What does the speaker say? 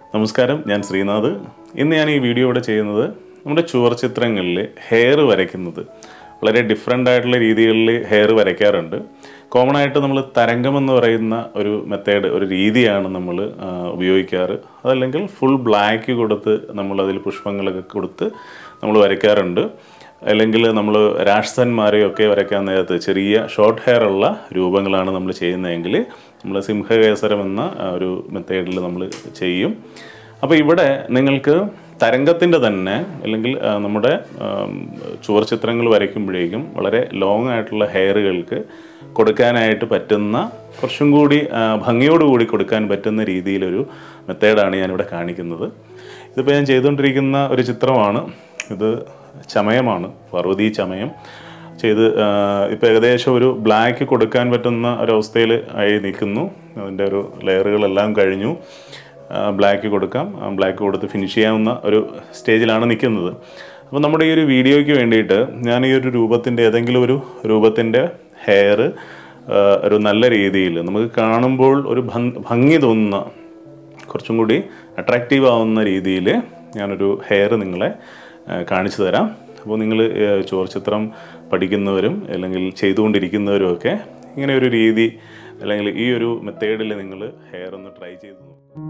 നമസ്കാരം ഞാൻ ശ്രീനാഥ് ഇന്ന് ഞാൻ ഈ വീഡിയോ ഇവിടെ ചെയ്യുന്നത് നമ്മുടെ ചുവർ ചിത്രങ്ങളിൽ ഹെയർ വരയ്ക്കുന്നത് വളരെ ഡിഫറെൻ്റ് ആയിട്ടുള്ള രീതികളിൽ ഹെയർ വരയ്ക്കാറുണ്ട് കോമൺ ആയിട്ട് നമ്മൾ തരംഗം എന്ന് പറയുന്ന ഒരു മെത്തേഡ് ഒരു രീതിയാണ് നമ്മൾ ഉപയോഗിക്കാറ് അതല്ലെങ്കിൽ ഫുൾ ബ്ലാക്ക് കൊടുത്ത് നമ്മൾ അതിൽ പുഷ്പങ്ങളൊക്കെ കൊടുത്ത് നമ്മൾ വരയ്ക്കാറുണ്ട് അല്ലെങ്കിൽ നമ്മൾ രാഷ്ട്രന്മാരെയൊക്കെ വരയ്ക്കാൻ നേരത്ത് ചെറിയ ഷോർട്ട് ഹെയർ ഉള്ള രൂപങ്ങളാണ് നമ്മൾ ചെയ്യുന്നതെങ്കിൽ നമ്മൾ സിംഹകേസരം എന്ന ആ, ഒരു മെത്തേഡിൽ നമ്മൾ ചെയ്യും അപ്പോൾ ഇവിടെ നിങ്ങൾക്ക് തരംഗത്തിൻ്റെ തന്നെ അല്ലെങ്കിൽ ആ, നമ്മുടെ ആം, ചുവർ ചിത്രങ്ങൾ വരയ്ക്കുമ്പോഴേക്കും വളരെ ലോങ് ആയിട്ടുള്ള ഹെയറുകൾക്ക് കൊടുക്കാനായിട്ട് പറ്റുന്ന കുറച്ചും കൂടി ആ, ഭംഗിയോടുകൂടി കൊടുക്കാൻ പറ്റുന്ന രീതിയിലൊരു മെത്തേഡാണ് ഞാനിവിടെ കാണിക്കുന്നത് ഇതിപ്പോൾ ഞാൻ ചെയ്തുകൊണ്ടിരിക്കുന്ന ഒരു ചിത്രമാണ് ഇത് ചമയമാണ് പാർവതി ചമയം ചെയ്ത് ഇപ്പോൾ ഏകദേശം ഒരു ബ്ലാക്ക് കൊടുക്കാൻ പറ്റുന്ന ഒരവസ്ഥയിൽ ആയി നിൽക്കുന്നു അതിൻ്റെ ഒരു ലെയറുകളെല്ലാം കഴിഞ്ഞു ബ്ലാക്ക് കൊടുക്കാം ബ്ലാക്ക് കൊടുത്ത് ഫിനിഷ് ചെയ്യാവുന്ന ഒരു സ്റ്റേജിലാണ് നിൽക്കുന്നത് അപ്പോൾ നമ്മുടെ ഈ ഒരു വീഡിയോയ്ക്ക് വേണ്ടിയിട്ട് ഞാൻ ഈ ഒരു രൂപത്തിൻ്റെ ഏതെങ്കിലും ഒരു രൂപത്തിൻ്റെ ഹെയർ ഒരു നല്ല രീതിയിൽ നമുക്ക് കാണുമ്പോൾ ഒരു ഭംഗി ഭംഗി തോന്നുന്ന കുറച്ചും കൂടി അട്രാക്റ്റീവ് ആവുന്ന രീതിയിൽ ഞാനൊരു ഹെയർ നിങ്ങളെ ആ, കാണിച്ചു തരാം അപ്പോൾ നിങ്ങൾ ചോർ ചിത്രം പഠിക്കുന്നവരും അല്ലെങ്കിൽ ചെയ്തുകൊണ്ടിരിക്കുന്നവരും ഒക്കെ ഇങ്ങനെ ഒരു രീതി അല്ലെങ്കിൽ ഈ ഒരു മെത്തേഡിൽ നിങ്ങൾ ഹെയർ ഒന്ന് ട്രൈ ചെയ്ത് നോക്കും